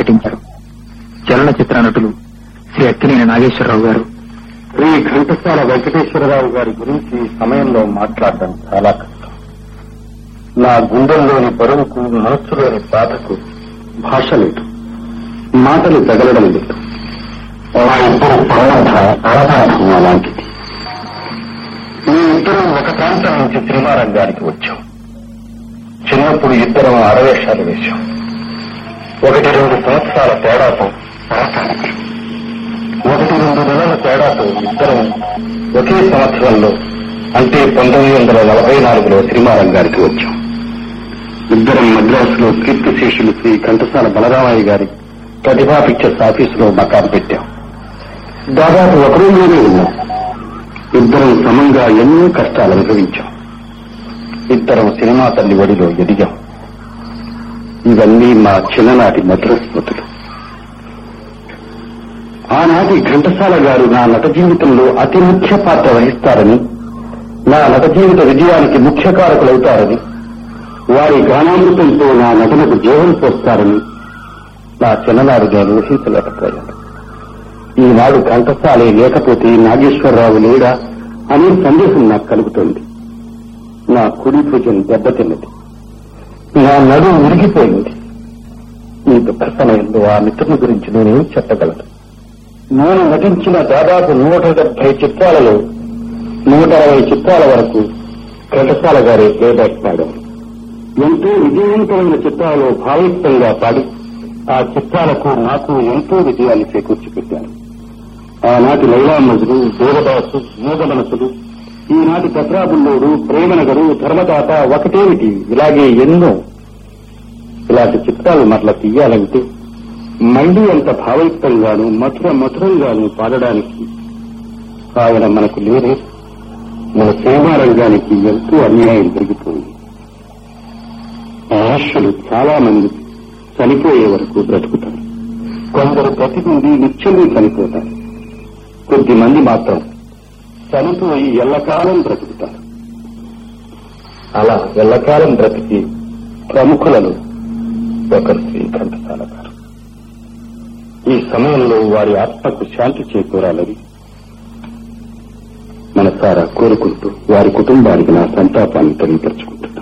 నటించారు చలనచిత్ర నటులు శ్రీ అక్కినేని నాగేశ్వరరావు గారు శ్రీ ఘంటసాల వెంకటేశ్వరరావు గారి గురించి ఈ సమయంలో మాట్లాడడం చాలా కష్టం నా గుండెల్లోని బరువుకు మనస్సులోని బాధకు భాష లేదు మాటలు తగలడం లేదు మా ఇద్దరు ప్రబంధ అరసాధం అలాంటిది మీ ఇద్దరం ఒక ప్రాంతం నుంచి సినిమా రంగానికి వచ్చాం చిన్నప్పుడు ఇద్దరం అరవేషాలు వేశాం ఒకటి రెండు సంవత్సరాల తేడాతో సరసానికి ఒకటి రెండు నెలల తేడాతో ఇద్దరం ఒకే సంవత్సరంలో అంటే పంతొమ్మిది వందల నలభై నాలుగులో సినిమా రంగానికి వచ్చాం ఇద్దరం మద్రాసులో కీర్తి శేషులు శ్రీ కంఠసాల బలరామయ్య గారి ప్రతిభా పిక్చర్స్ ఆఫీసులో మకాం పెట్టాం దాదాపు ఒక రోజులోనే ఉన్నాం ఇద్దరం సమంగా ఎన్నో కష్టాలు అనుభవించాం ఇద్దరం సినిమా తల్లి ఒడిలో ఎదిగాం ఇవన్నీ మా చిన్ననాటి మధుర స్మృతులు ఆనాటి ఘంటసాల గారు నా నట జీవితంలో అతి ముఖ్య పాత్ర వహిస్తారని నా నట జీవిత విజయానికి ముఖ్య కారకులవుతారని వారి గానామృతంతో నా నటనకు జీవం పోస్తారని నా చిన్ననాడుగా ఊహించలేకపోయాను ఈనాడు ఘంటసాలే లేకపోతే నాగేశ్వరరావు లేడా అనే సందేహం నాకు కలుగుతోంది నా కుడి భుజం దెబ్బతిన్నది నా నడు ఉరిగిపోయింది ఈ దుఃఖ సమయంలో ఆ మిత్రుని గురించి నేనేం చెప్పగలను నేను నటించిన దాదాపు నూట డెబ్బై చిత్రాలలో నూట అరవై చిత్రాల వరకు ఘంటసాల గారే ప్లేబ్యాక్ పాడారు ఎంతో విజయవంతమైన చిత్రాలలో భావయుక్తంగా పాడి ఆ చిత్రాలకు నాకు ఎంతో విజయాన్ని చేకూర్చి పెట్టారు ఆనాటి లైలామజులు దేవదాసు మూగ మనసులు ఈనాటి దసరాబుల్లోడు ప్రేమనగరు ధర్మదాత ఒకటేమిటి ఇలాగే ఎన్నో ఇలాంటి చిత్రాలు మరల తీయాలంటే మళ్లీ అంత భావయుక్తంగాను మధుర మధురంగాను పాడడానికి ఆయన మనకు లేరే మన సినిమా రంగానికి ఎంతో అన్యాయం జరిగిపోయింది మనుష్యులు చాలా మంది చనిపోయే వరకు బ్రతుకుతారు కొందరు బ్రతికుండి నిత్యమే చనిపోతారు కొద్ది మంది మాత్రం చనిపోయి ఎల్లకాలం బ్రతుకుతారు అలా ఎల్లకాలం బ్రతికి ప్రముఖులను ఒకరు శ్రీ ఘంటసాల గారు ఈ సమయంలో వారి ఆత్మకు శాంతి చేకూరాలని మనసారా కోరుకుంటూ వారి కుటుంబానికి నా సంతాపాన్ని తెలియపరుచుకుంటాను